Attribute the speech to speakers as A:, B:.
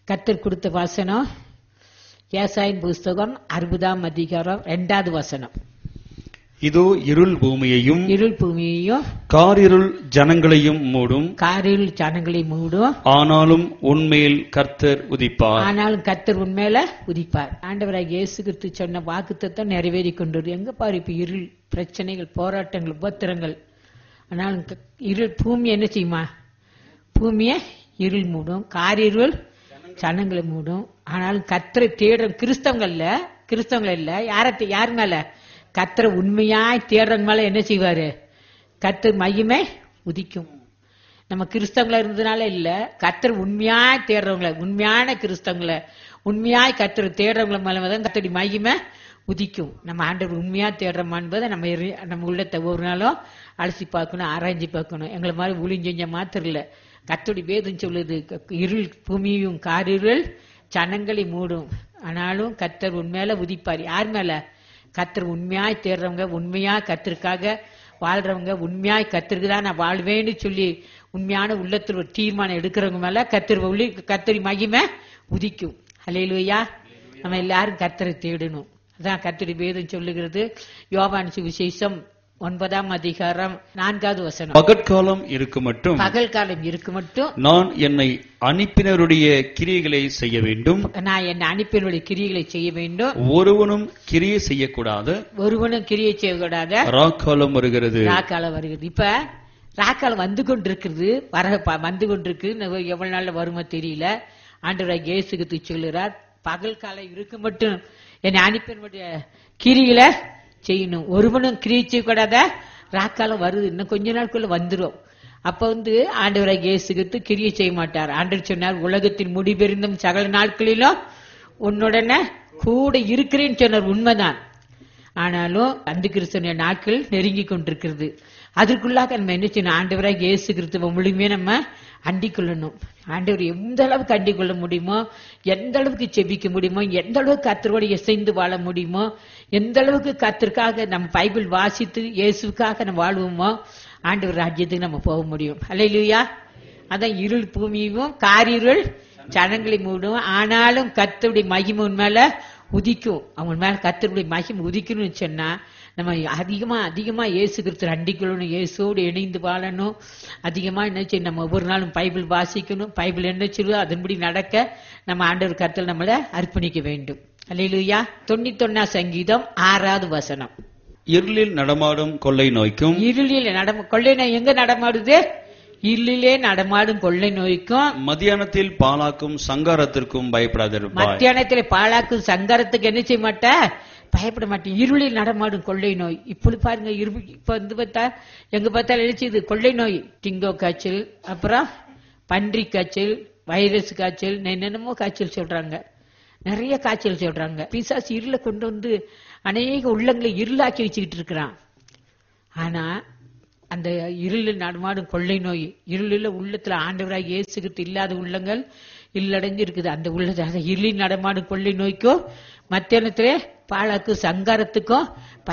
A: கத்தர் கொடுத்த வசனம் ஏசாயின் புஸ்தகம் அறுபதாம் அதிகாரம் இரண்டாவது வசனம்
B: இதோ இருள் பூமியையும்
A: இருள் பூமியையும்
B: காரிருள் ஜனங்களையும் மூடும்
A: காரில் ஜனங்களை மூடும்
B: ஆனாலும் உன்மேல் கர்த்தர் உதிப்பார்
A: ஆனாலும் கத்தர் உண்மையில உதிப்பார் ஆண்டவராக இயேசு கிறிஸ்து சொன்ன வாக்குத்தத்தம் நிறைவேறி கொண்டது எங்க பாரு இப்ப இருள் பிரச்சனைகள் போராட்டங்கள் உபத்திரங்கள் ஆனாலும் க- இருள் பூமி என்ன செய்யுமா பூமியை இருள் மூடும் காரிருள் ஜனங்களை மூடும் ஆனாலும் கத்தரை தேடுற கிறிஸ்தவங்கள்ல கிறிஸ்தவங்கள் இல்ல யார யார் மேல கத்தரை உண்மையாய் தேடுறவங்க மேல என்ன செய்வாரு கத்தர் மையமே உதிக்கும் நம்ம கிறிஸ்தவங்களா இருந்ததுனால இல்ல கத்தர் உண்மையாய் தேடுறவங்கள உண்மையான கிறிஸ்தவங்கள உண்மையாய் கத்தர் தேடுறவங்கள மேல தான் கத்தடி மகிமை உதிக்கும் நம்ம ஆண்டவர் உண்மையா தேடுறோமா என்பதை நம்ம எரி- நம்ம உள்ளத்தை ஒரு நாளும் அலசி பார்க்கணும் ஆராய்ஞ்சு பார்க்கணும் எங்களை மாதிரி ஊழியம் செஞ்ச மாத்திரம் இல்ல கத்தோடி வேதம் சொல்லுது க- இருள் பூமியும் காரிருள் ஜனங்களை மூடும் ஆனாலும் கத்தர் உண்மையில உதிப்பார் யார் மேல கத்தர் உண்மையாய் தேடுறவங்க உண்மையா கத்தருக்காக வாழ்றவங்க உண்மையாய் கத்தருக்கு தான் நான் வாழ்வேன்னு சொல்லி உண்மையான உள்ளத்தில் ஒரு தீர்மானம் எடுக்கிறவங்க மேல கத்தர் ஒளி கத்தரி மகிமை உதிக்கும் ஹalleluya நம்ம எல்லாரும் கத்தரை தேடணும் அதான் கத்தரி வேதம் சொல்லுகிறது யோவான் சுவிசேஷம் ஒன்பதாம் அதிகாரம் நான்காவது வசனம்
B: பகற்காலம் இருக்கு மட்டும்
A: பகல் காலம் இருக்கு மட்டும்
B: நான் என்னை அனுப்பினருடைய கிரியைகளை செய்ய வேண்டும்
A: நான் என் அனுப்பினுடைய கிரியைகளை செய்ய வேண்டும்
B: ஒருவனும் கிரியை செய்யக்கூடாது
A: ஒருவனும் கிரியை செய்யக்கூடாத
B: ராக்காலம் வருகிறது
A: ராக்காலம் வருகிறது இப்ப ராக்காலம் வந்து கொண்டிருக்கிறது வர ப- வந்து கொண்டிருக்கு இன்னும் எவ்வளவு நாள்ல வருமோ தெரியல ஆண்டவராக இயேசுக்கு சொல்லுறார் பகல் காலம் இருக்கு மட்டும் என்னை அனுப்பினுடைய கிரிகளை செய்யணும் ஒருவனும் கிரியை செய்யக்கூடாத ராக்காலம் வருது இன்னும் கொஞ்ச நாட்குள்ள வந்துரும் அப்ப வந்து ஆண்டவராக இயேசுக்கு கிரியை செய்ய மாட்டார் ஆண்டவர் சொன்னார் உலகத்தின் முடிபெருந்தும் சகல நாட்களிலும் உன்னுடனே கூட இருக்கிறேன்னு சொன்னார் உண்மைதான் ஆனாலும் அந்த கிறிஸ்தனுடைய நாட்கள் நெருங்கி கொண்டிருக்கிறது அதற்குள்ளாக நம்ம என்ன செய்யணும் ஆண்டவராக இயேசு கிறிஸ்துவ முழுமையா நம்ம அண்டிக் கொள்ளணும் ஆண்டவர் எந்த அளவுக்கு அண்டிக் கொள்ள முடியுமோ எந்த அளவுக்கு செபிக்க முடியுமோ எந்த அளவுக்கு கத்தரோடு இசைந்து வாழ முடியுமோ எந்த அளவுக்கு கத்திற்காக நம்ம பைபிள் வாசித்து இயேசுக்காக நம்ம வாழ்வோமோ ஆண்டவர் ராஜ்யத்துக்கு நம்ம போக முடியும் அல்லையா அதான் இருள் பூமியும் காரிருள் ஜனங்களை மூடும் ஆனாலும் கத்தருடைய மகிமை உண்மையில உதிக்கும் அவங்க மேல கத்தருடைய மகிமை உதிக்கணும்னு சொன்னா நம்ம அதிகமா அதிகமா இயேசு கிறிஸ்து அண்டிக்கொள்ளணும் இயேசுவோடு இணைந்து வாழணும் அதிகமா என்ன செய்யணும் நம்ம ஒவ்வொரு நாளும் பைபிள் வாசிக்கணும் பைபிள் என்ன சொல்லுதோ அதன்படி நடக்க நம்ம ஆண்டவர் கருத்தில் நம்மள அர்ப்பணிக்க வேண்டும் அல்லையா தொண்ணூத்தொன்னா சங்கீதம் ஆறாவது வசனம்
B: இருளில் நடமாடும் கொள்ளை நோய்க்கும்
A: இருளில் நடம கொள்ளை நோய் எங்க நடமாடுது இருளிலே நடமாடும் கொள்ளை நோய்க்கும்
B: மத்தியானத்தில் பாலாக்கும் சங்காரத்திற்கும் பயப்படாதிருப்பாய்
A: மத்தியானத்துல பாழாக்கும் சங்கரத்துக்கு என்ன செய்ய மாட்ட பயப்பட மாட்டேன் இருளில் நடமாடும் கொள்ளை நோய் இப்படி பாருங்க இருபு இப்ப வந்து பார்த்தா எங்க பார்த்தாலும் எழுச்சிது கொள்ளை நோய் டிங்கோ காய்ச்சல் அப்புறம் பன்றி காய்ச்சல் வைரஸ் காய்ச்சல் என்னென்னமோ காய்ச்சல் சொல்றாங்க நிறைய காய்ச்சல் சொல்றாங்க பிசாசு இருளை கொண்டு வந்து அநேக உள்ளங்களை இருளாக்கி வச்சுக்கிட்டு இருக்கிறான் ஆனா அந்த இருளில் நடமாடும் கொள்ளை நோய் இருளில் உள்ளத்துல ஆண்டவராக இயேசுகிட்டு இல்லாத உள்ளங்கள் இல்லடைஞ்சு இருக்குது அந்த உள்ளது அந்த இருளில் நடமாடும் கொள்ளை நோய்க்கும் மத்தியானத்திலே பாழாக்கு சங்காரத்துக்கும்